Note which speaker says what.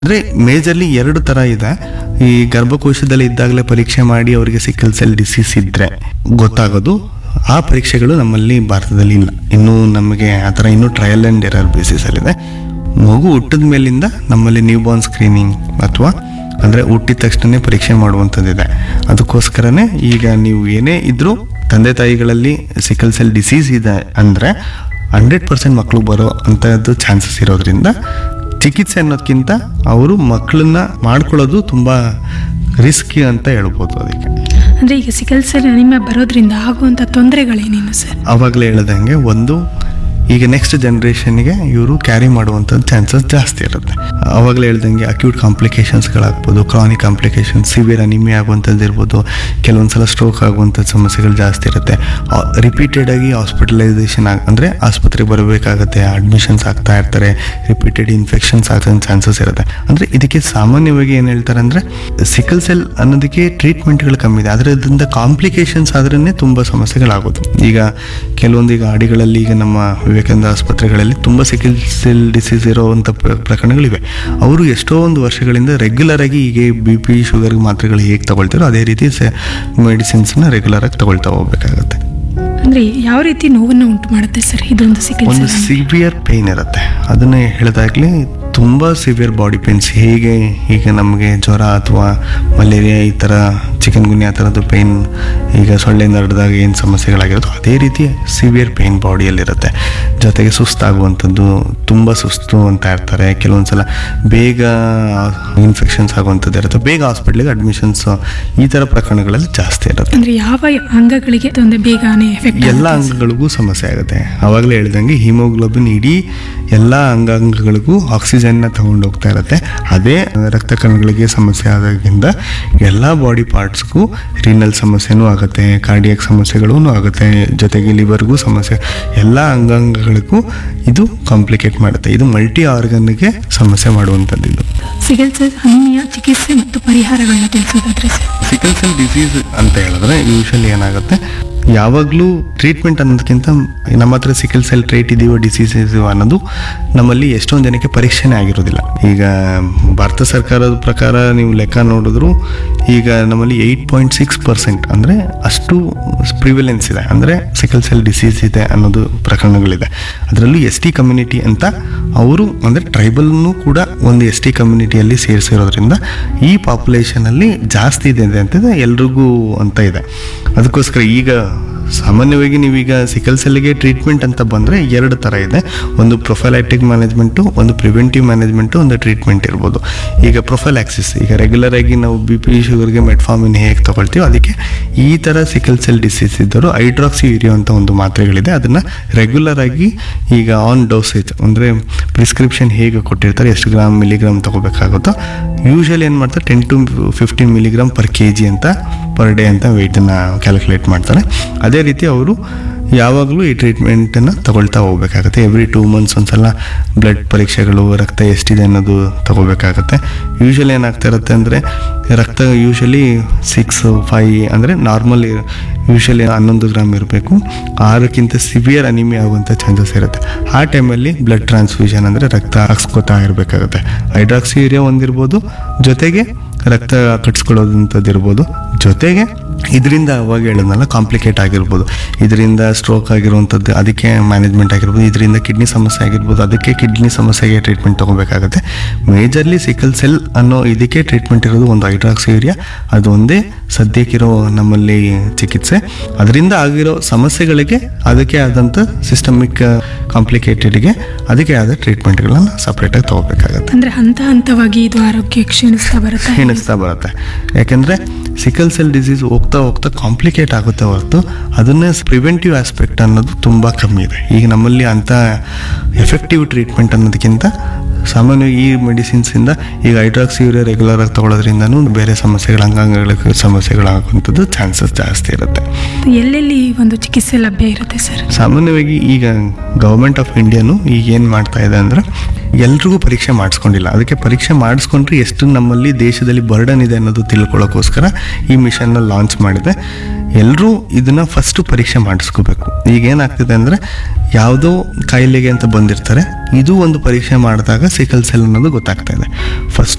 Speaker 1: ಅಂದರೆ ಮೇಜರ್ಲಿ ಎರಡು ಥರ ಇದೆ ಈ ಗರ್ಭಕೋಶದಲ್ಲಿ ಇದ್ದಾಗಲೇ ಪರೀಕ್ಷೆ ಮಾಡಿ ಅವರಿಗೆ ಸಿಕ್ಕಲ್ ಸೆಲ್ ಡಿಸೀಸ್ ಇದ್ದರೆ ಗೊತ್ತಾಗೋದು ಆ ಪರೀಕ್ಷೆಗಳು ನಮ್ಮಲ್ಲಿ ಭಾರತದಲ್ಲಿ ಇಲ್ಲ ಇನ್ನೂ ನಮಗೆ ಆ ಥರ ಇನ್ನೂ ಟ್ರಯಲ್ ಆ್ಯಂಡ್ ಎರರ್ ಬೇಸಿಸಲ್ಲಿದೆ ಮಗು ಹುಟ್ಟಿದ ಮೇಲಿಂದ ನಮ್ಮಲ್ಲಿ ನ್ಯೂ ಬಾರ್ನ್ ಸ್ಕ್ರೀನಿಂಗ್ ಅಥವಾ ಅಂದರೆ ಹುಟ್ಟಿದ ತಕ್ಷಣನೇ ಪರೀಕ್ಷೆ ಮಾಡುವಂಥದ್ದಿದೆ ಅದಕ್ಕೋಸ್ಕರನೇ ಈಗ ನೀವು ಏನೇ ಇದ್ದರೂ ತಂದೆ ತಾಯಿಗಳಲ್ಲಿ ಸಿಕ್ಕಲ್ ಸೆಲ್ ಡಿಸೀಸ್ ಇದೆ ಅಂದರೆ ಹಂಡ್ರೆಡ್ ಪರ್ಸೆಂಟ್ ಮಕ್ಕಳು ಬರೋ ಅಂಥದ್ದು ಚಾನ್ಸಸ್ ಇರೋದ್ರಿಂದ ಚಿಕಿತ್ಸೆ ಅನ್ನೋದಕ್ಕಿಂತ ಅವರು ಮಕ್ಕಳನ್ನ ಮಾಡ್ಕೊಳ್ಳೋದು ತುಂಬ ರಿಸ್ಕಿ ಅಂತ ಹೇಳ್ಬೋದು ಅದಕ್ಕೆ
Speaker 2: ಅಂದರೆ ಈಗ ಸಿಕಲ್ ಸೆಲ್ ಅನಿಮಿಯಾ ಬರೋದ್ರಿಂದ ಆಗುವಂಥ ತೊಂದರೆಗಳೇನೇನು ಸರ್
Speaker 1: ಆವಾಗಲೇ ಹೇಳ್ದಂಗೆ ಒಂದು ಈಗ ನೆಕ್ಸ್ಟ್ ಜನ್ರೇಷನ್ಗೆ ಇವರು ಕ್ಯಾರಿ ಮಾಡುವಂಥದ್ದು ಚಾನ್ಸಸ್ ಜಾಸ್ತಿ ಇರುತ್ತೆ ಆವಾಗಲೇ ಹೇಳ್ದಂಗೆ ಅಕ್ಯೂಟ್ ಕಾಂಪ್ಲಿಕೇಶನ್ಸ್ಗಳಾಗ್ಬೋದು ಕ್ರಾನಿಕ್ ಕಾಂಪ್ಲಿಕೇಶನ್ಸ್ ಸಿವಿಯರ್ ಅನಿಮಿ ಆಗುವಂಥದ್ದು ಇರ್ಬೋದು ಕೆಲವೊಂದು ಸಲ ಸ್ಟ್ರೋಕ್ ಆಗುವಂಥ ಸಮಸ್ಯೆಗಳು ಜಾಸ್ತಿ ಇರುತ್ತೆ ರಿಪೀಟೆಡ್ ಆಗಿ ಹಾಸ್ಪಿಟಲೈಸೇಷನ್ ಆಗ ಅಂದರೆ ಆಸ್ಪತ್ರೆಗೆ ಬರಬೇಕಾಗತ್ತೆ ಅಡ್ಮಿಷನ್ಸ್ ಆಗ್ತಾ ಇರ್ತಾರೆ ರಿಪೀಟೆಡ್ ಇನ್ಫೆಕ್ಷನ್ಸ್ ಆಗೋ ಚಾನ್ಸಸ್ ಇರುತ್ತೆ ಅಂದರೆ ಇದಕ್ಕೆ ಸಾಮಾನ್ಯವಾಗಿ ಏನು ಹೇಳ್ತಾರೆ ಅಂದರೆ ಸಿಕಲ್ ಸೆಲ್ ಅನ್ನೋದಕ್ಕೆ ಟ್ರೀಟ್ಮೆಂಟ್ಗಳು ಕಮ್ಮಿ ಇದೆ ಆದರೆ ಅದರಿಂದ ಕಾಂಪ್ಲಿಕೇಶನ್ಸ್ ಆದ್ರೇ ತುಂಬ ಸಮಸ್ಯೆಗಳಾಗೋದು ಈಗ ಕೆಲವೊಂದು ಈಗ ಹಾಡಿಗಳಲ್ಲಿ ಈಗ ನಮ್ಮ ವಿವೇಕಾನಂದ ಆಸ್ಪತ್ರೆಗಳಲ್ಲಿ ತುಂಬ ಸಿಕಲ್ ಸೆಲ್ ಡಿಸೀಸ್ ಇರೋವಂಥ ಪ್ರ- ಪ್ರಕರಣಗಳಿವೆ ಅವರು ಎಷ್ಟೋ ಒಂದು ವರ್ಷಗಳಿಂದ ರೆಗ್ಯುಲರ್ ಆಗಿ ಈಗ ಬಿ ಪಿ ಶುಗರ್ ಮಾತ್ರೆಗಳು ಹೇಗೆ ತಗೊಳ್ತಾರೋ ಅದೇ ರೀತಿ ಮೆಡಿಸಿನ್ಸ್ನ ರೆಗ್ಯುಲರ್ ಆಗಿ ತಗೊಳ್ತಾ ಹೋಗ್ಬೇಕಾಗತ್ತೆ
Speaker 2: ಅಂದರೆ ಯಾವ ರೀತಿ ನೋವನ್ನು ಉಂಟು ಮಾಡುತ್ತೆ ಸರ್ ಇದೊಂದು ಸಿಕಲ್
Speaker 1: ಒಂದು
Speaker 2: ಸೆಲ್
Speaker 1: ಸಿವಿಯರ್ ಪೇಯ್ನ್ ಇರುತ್ತೆ ಅದನ್ನೇ ಹೇಳಿದಾಗಲೇ ತುಂಬ ಸಿವಿಯರ್ ಬಾಡಿ ಪೇನ್ಸ್ ಹೇಗೆ ಈಗ ನಮಗೆ ಜ್ವರ ಅಥವಾ ಮಲೇರಿಯಾ ಈ ಥರ ಚಿಕನ್ ಗುನ್ಯ ಆ ಥರದ್ದು ಪೇಯ್ನ್ ಈಗ ಸೊಳ್ಳೆಯಿಂದ ಹರಿದಾಗ ಏನು ಸಮಸ್ಯೆಗಳಾಗಿರುತ್ತೋ ಅದೇ ರೀತಿ ಸಿವಿಯರ್ ಪೇಯ್ನ್ ಬಾಡಿಯಲ್ಲಿರುತ್ತೆ ಜೊತೆಗೆ ಸುಸ್ತಾಗುವಂಥದ್ದು ತುಂಬ ಸುಸ್ತು ಅಂತ ಇರ್ತಾರೆ ಕೆಲವೊಂದು ಸಲ ಬೇಗ ಇನ್ಫೆಕ್ಷನ್ಸ್ ಆಗುವಂಥದ್ದು ಇರುತ್ತೆ ಬೇಗ ಹಾಸ್ಪಿಟ್ಲಿಗೆ ಅಡ್ಮಿಷನ್ಸ್ ಈ ಥರ ಪ್ರಕರಣಗಳಲ್ಲಿ ಜಾಸ್ತಿ ಇರುತ್ತೆ
Speaker 2: ಅಂದರೆ ಯಾವ ಅಂಗಗಳಿಗೆ ಒಂದು ಬೇಗನೆ ಎಫೆಕ್ಟ್
Speaker 1: ಎಲ್ಲ ಅಂಗಗಳಿಗೂ ಸಮಸ್ಯೆ ಆಗುತ್ತೆ ಆವಾಗಲೇ ಹೇಳ್ದಂಗೆ ಹಿಮೋಗ್ಲೋಬಿನ್ ಇಡೀ ಎಲ್ಲ ಅಂಗಾಂಗಗಳಿಗೂ ಆಕ್ಸಿಜನ್ನ ತಗೊಂಡು ಹೋಗ್ತಾ ಇರುತ್ತೆ ಅದೇ ರಕ್ತ ಕಣಗಳಿಗೆ ಸಮಸ್ಯೆ ಆದಾಗಿಂದ ಎಲ್ಲ ಬಾಡಿ ಪಾರ್ಟ್ಸ್ಗೂ ರೀನಲ್ ಸಮಸ್ಯೆನೂ ಆಗುತ್ತೆ ಕಾರ್ಡಿಯಾಕ್ ಸಮಸ್ಯೆಗಳೂ ಆಗುತ್ತೆ ಜೊತೆಗೆ ಲಿವರ್ಗೂ ಸಮಸ್ಯೆ ಎಲ್ಲ ಅಂಗಾಂಗಗಳಿಗೂ ಇದು ಕಾಂಪ್ಲಿಕೇಟ್ ಮಾಡುತ್ತೆ ಇದು ಮಲ್ಟಿ ಆರ್ಗನ್ಗೆ ಸಮಸ್ಯೆ ಮಾಡುವಂಥದ್ದು ಇದು
Speaker 2: ಸಿಗಲ್ ಸೆಲ್ ಅನಿಮಿಯಾ ಚಿಕಿತ್ಸೆ ಮತ್ತು ಪರಿಹಾರಗಳನ್ನ ತಿಳಿಸೋದಾದ್ರೆ ಸರ್
Speaker 1: ಸಿಕಲ್ ಸೆಲ್ ಡಿಸೀಸ್ ಅಂತ ಹೇಳಿದ್ರೆ ಯೂಶಲಿ ಏನಾಗುತ್ತೆ ಯಾವಾಗಲೂ ಟ್ರೀಟ್ಮೆಂಟ್ ಅನ್ನೋದಕ್ಕಿಂತ ನಮ್ಮ ಹತ್ರ ಸಿಕಲ್ ಸೆಲ್ ಟ್ರೇಟ್ ಇದೆಯೋ ಡಿಸೀಸ್ ಇದೆಯೋ ಅನ್ನೋದು ನಮ್ಮಲ್ಲಿ ಎಷ್ಟೊಂದು ಜನಕ್ಕೆ ಪರೀಕ್ಷೆನೇ ಆಗಿರೋದಿಲ್ಲ ಈಗ ಭಾರತ ಸರ್ಕಾರದ ಪ್ರಕಾರ ನೀವು ಲೆಕ್ಕ ನೋಡಿದ್ರು ಈಗ ನಮ್ಮಲ್ಲಿ ಏಯ್ಟ್ ಪಾಯಿಂಟ್ ಸಿಕ್ಸ್ ಪರ್ಸೆಂಟ್ ಅಂದರೆ ಅಷ್ಟು ಪ್ರಿವಿಲೆನ್ಸ್ ಇದೆ ಅಂದರೆ ಸಿಕಲ್ ಸೆಲ್ ಡಿಸೀಸ್ ಇದೆ ಅನ್ನೋದು ಪ್ರಕರಣಗಳಿದೆ ಅದರಲ್ಲೂ ಎಸ್ ಟಿ ಕಮ್ಯುನಿಟಿ ಅಂತ ಅವರು ಅಂದರೆ ಟ್ರೈಬಲ್ನು ಕೂಡ ಒಂದು ಎಸ್ ಟಿ ಕಮ್ಯುನಿಟಿಯಲ್ಲಿ ಸೇರಿಸಿರೋದ್ರಿಂದ ಈ ಪಾಪ್ಯುಲೇಷನಲ್ಲಿ ಜಾಸ್ತಿ ಇದೆ ಅಂತ ಎಲ್ರಿಗೂ ಅಂತ ಇದೆ ಅದಕ್ಕೋಸ್ಕರ ಈಗ ಸಾಮಾನ್ಯವಾಗಿ ನೀವೀಗ ಸಿಕಲ್ ಸೆಲ್ಗೆ ಟ್ರೀಟ್ಮೆಂಟ್ ಅಂತ ಬಂದರೆ ಎರಡು ಥರ ಇದೆ ಒಂದು ಪ್ರೊಫೈಲೈಟಿಕ್ ಮ್ಯಾನೇಜ್ಮೆಂಟು ಒಂದು ಪ್ರಿವೆಂಟಿವ್ ಮ್ಯಾನೇಜ್ಮೆಂಟು ಒಂದು ಟ್ರೀಟ್ಮೆಂಟ್ ಇರ್ಬೋದು ಈಗ ಪ್ರೊಫೈಲಾಕ್ಸಿಸ್ ಈಗ ರೆಗ್ಯುಲರ್ ಆಗಿ ನಾವು ಬಿ ಪಿ ಶುಗರ್ಗೆ ಮೆಟ್ಫಾರ್ಮಿನ್ ಹೇಗೆ ತಗೊಳ್ತೀವಿ ಅದಕ್ಕೆ ಈ ಥರ ಸಿಕಲ್ ಸೆಲ್ ಡಿಸೀಸ್ ಇದ್ದರು ಹೈಡ್ರಾಕ್ಸಿ ಯೂರಿಯೋ ಅಂತ ಒಂದು ಮಾತ್ರೆಗಳಿದೆ ಅದನ್ನು ರೆಗ್ಯುಲರ್ ಆಗಿ ಈಗ ಆನ್ ಡೋಸೇಜ್ ಅಂದರೆ ಪ್ರಿಸ್ಕ್ರಿಪ್ಷನ್ ಹೇಗೆ ಕೊಟ್ಟಿರ್ತಾರೆ ಎಷ್ಟು ಗ್ರಾಮ್ ಮಿಲಿಗ್ರಾಮ್ ತಗೋಬೇಕಾಗುತ್ತೋ ಯೂಶಲಿ ಏನು ಮಾಡ್ತಾರೆ ten to fifteen milligram per K G ಅಂತ ಪರ್ ಡೇ ಅಂತ ವೆಯ್ಟನ್ನು ಕ್ಯಾಲ್ಕುಲೇಟ್ ಮಾಡ್ತಾರೆ ಅದೇ ರೀತಿ ಅವರು ಯಾವಾಗಲೂ ಈ ಟ್ರೀಟ್ಮೆಂಟನ್ನು ತಗೊಳ್ತಾ ಹೋಗ್ಬೇಕಾಗತ್ತೆ ಎವ್ರಿ ಟೂ ಮಂತ್ಸ್ ಒಂದ್ಸಲ ಬ್ಲಡ್ ಪರೀಕ್ಷೆಗಳು ರಕ್ತ ಎಷ್ಟಿದೆ ಅನ್ನೋದು ತಗೋಬೇಕಾಗತ್ತೆ ಯೂಶಲಿ ಏನಾಗ್ತಾ ಇರುತ್ತೆ ಅಂದರೆ ರಕ್ತ ಯೂಶಲಿ ಸಿಕ್ಸ್ ಫೈ ಅಂದರೆ ನಾರ್ಮಲ್ ಯೂಶಲಿ ಹನ್ನೊಂದು ಗ್ರಾಮ್ ಇರಬೇಕು ಆರಕ್ಕಿಂತ ಸಿವಿಯರ್ ಅನಿಮಿ ಆಗುವಂಥ ಚಾನ್ಸಸ್ ಇರುತ್ತೆ ಆ ಟೈಮಲ್ಲಿ ಬ್ಲಡ್ ಟ್ರಾನ್ಸ್ಫ್ಯೂಷನ್ ಅಂದರೆ ರಕ್ತ ಹಾಕ್ಸ್ಕೊತಾ ಇರಬೇಕಾಗುತ್ತೆ ಹೈಡ್ರಾಕ್ಸಿ ಯೂರಿಯಾ ಒಂದಿರ್ಬೋದು ಜೊತೆಗೆ ರಕ್ತ ಕಟ್ಸ್ಕೊಳ್ಳೋದಂಥದ್ದು ಇರ್ಬೋದು ಜೊತೆಗೆ ಇದರಿಂದ ಅವಾಗ ಹೇಳಿದ್ನಲ್ಲ ಕಾಂಪ್ಲಿಕೇಟ್ ಆಗಿರ್ಬೋದು ಇದರಿಂದ ಸ್ಟ್ರೋಕ್ ಆಗಿರುವಂಥದ್ದು ಅದಕ್ಕೆ ಮ್ಯಾನೇಜ್ಮೆಂಟ್ ಆಗಿರ್ಬೋದು ಇದರಿಂದ ಕಿಡ್ನಿ ಸಮಸ್ಯೆ ಆಗಿರ್ಬೋದು ಅದಕ್ಕೆ ಕಿಡ್ನಿ ಸಮಸ್ಯೆಗೆ ಟ್ರೀಟ್ಮೆಂಟ್ ತೊಗೋಬೇಕಾಗುತ್ತೆ ಮೇಜರ್ಲಿ ಸಿಕಲ್ ಸೆಲ್ ಅನ್ನೋ ಇದಕ್ಕೆ ಟ್ರೀಟ್ಮೆಂಟ್ ಇರೋದು ಒಂದು ಹೈಡ್ರಾಕ್ಸಿ ಯೂರಿಯಾ ಅದು ಒಂದೇ ಸದ್ಯಕ್ಕಿರೋ ನಮ್ಮಲ್ಲಿ ಚಿಕಿತ್ಸೆ ಅದರಿಂದ ಆಗಿರೋ ಸಮಸ್ಯೆಗಳಿಗೆ ಅದಕ್ಕೆ ಆದಂಥ ಸಿಸ್ಟಮಿಕ್ ಕಾಂಪ್ಲಿಕೇಟೆಡ್ಗೆ ಅದಕ್ಕೆ ಆದ ಟ್ರೀಟ್ಮೆಂಟ್ಗಳನ್ನ ಸಪ್ರೇಟಾಗಿ ತೊಗೋಬೇಕಾಗತ್ತೆ
Speaker 2: ಅಂದರೆ ಹಂತ ಹಂತವಾಗಿ ಇದು ಆರೋಗ್ಯ ಕ್ಷೀಣಿಸ್ತಾ ಬರುತ್ತೆ
Speaker 1: ಕ್ಷೀಣಿಸ್ತಾ ಬರುತ್ತೆ ಯಾಕೆಂದರೆ ಸಿಕಲ್ ಸೆಲ್ ಡಿಸೀಸ್ ಹೋಗ್ತಾ ಹೋಗ್ತಾ ಕಾಂಪ್ಲಿಕೇಟ್ ಆಗುತ್ತೆ ಹೊರತು ಅದನ್ನೇ ಪ್ರಿವೆಂಟಿವ್ ಆಸ್ಪೆಕ್ಟ್ ಅನ್ನೋದು ತುಂಬ ಕಮ್ಮಿ ಇದೆ ಈಗ ನಮ್ಮಲ್ಲಿ ಅಂಥ ಎಫೆಕ್ಟಿವ್ ಟ್ರೀಟ್ಮೆಂಟ್ ಅನ್ನೋದಕ್ಕಿಂತ ಸಾಮಾನ್ಯವಾಗಿ ಈ ಮೆಡಿಸಿನ್ಸಿಂದ ಈಗ ಹೈಡ್ರಾಕ್ಸಿ ಯೂರಿಯಾ ರೆಗ್ಯುಲರ್ ಆಗಿ ತಗೊಳ್ಳೋದ್ರಿಂದನೂ ಬೇರೆ ಸಮಸ್ಯೆಗಳ ಅಂಗಾಂಗಗಳಿಗೆ ಸಮಸ್ಯೆಗಳಾಗುವಂಥದ್ದು ಚಾನ್ಸಸ್ ಜಾಸ್ತಿ ಇರುತ್ತೆ
Speaker 2: ಎಲ್ಲೆಲ್ಲಿ ಈ ಒಂದು ಚಿಕಿತ್ಸೆ ಲಭ್ಯ ಇರುತ್ತೆ ಸರ್
Speaker 1: ಸಾಮಾನ್ಯವಾಗಿ ಈಗ ಗೌರ್ಮೆಂಟ್ ಆಫ್ ಇಂಡಿಯಾನು ಈಗ ಏನು ಮಾಡ್ತಾ ಇದೆ ಅಂದರೆ ಎಲ್ರಿಗೂ ಪರೀಕ್ಷೆ ಮಾಡಿಸ್ಕೊಂಡಿಲ್ಲ ಅದಕ್ಕೆ ಪರೀಕ್ಷೆ ಮಾಡಿಸ್ಕೊಂಡ್ರೆ ಎಷ್ಟು ನಮ್ಮಲ್ಲಿ ದೇಶದಲ್ಲಿ ಬರ್ಡನ್ ಇದೆ ಅನ್ನೋದು ತಿಳ್ಕೊಳ್ಳೋಕ್ಕೋಸ್ಕರ ಈ ಮಿಷನ್ನ ಲಾಂಚ್ ಮಾಡಿದೆ ಎಲ್ಲರೂ ಇದನ್ನ ಫಸ್ಟ್ ಪರೀಕ್ಷೆ ಮಾಡಿಸ್ಕೋಬೇಕು ಈಗ ಏನಾಗ್ತಿದೆ ಅಂದರೆ ಯಾವುದೋ ಕಾಯಿಲೆಗೆ ಅಂತ ಬಂದಿರ್ತಾರೆ ಇದು ಒಂದು ಪರೀಕ್ಷೆ ಮಾಡಿದಾಗ ಸಿಕಲ್ ಸೆಲ್ ಅನ್ನೋದು ಗೊತ್ತಾಗ್ತಾ ಇದೆ ಫಸ್ಟು